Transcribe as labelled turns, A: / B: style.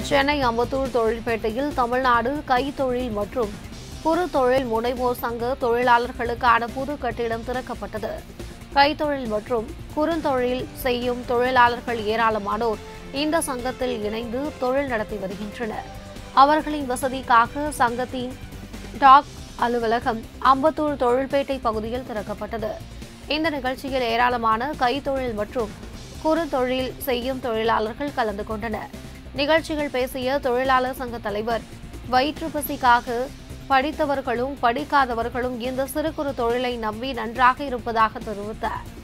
A: சென்னை அம்பத்தூர் தொழில்பேட்டையில் தமிழ்நாடு கைத்தொழில் மற்றும் குறு தொழில் முனைவோர் சங்க தொழிலாளர்களுக்கான புது கட்டிடம் திறக்கப்பட்டது கைத்தொழில் மற்றும் குறுந்தொழில் செய்யும் தொழிலாளர்கள் ஏராளமானோர் இந்த சங்கத்தில் இணைந்து தொழில் நடத்தி வருகின்றனர் அவர்களின் வசதிக்காக சங்கத்தின் டாக் அலுவலகம் அம்பத்தூர் தொழில்பேட்டை பகுதியில் திறக்கப்பட்டது இந்த நிகழ்ச்சியில் ஏராளமான கைத்தொழில் மற்றும் குறுந்தொழில் செய்யும் தொழிலாளர்கள் கலந்து கொண்டனர் நிகழ்ச்சிகள் பேசிய தொழிலாளர் சங்க தலைவர் வயிற்று பசிக்காக படித்தவர்களும் படிக்காதவர்களும் இந்த சிறு குறு தொழிலை நம்பி நன்றாக இருப்பதாக தெரிவித்தார்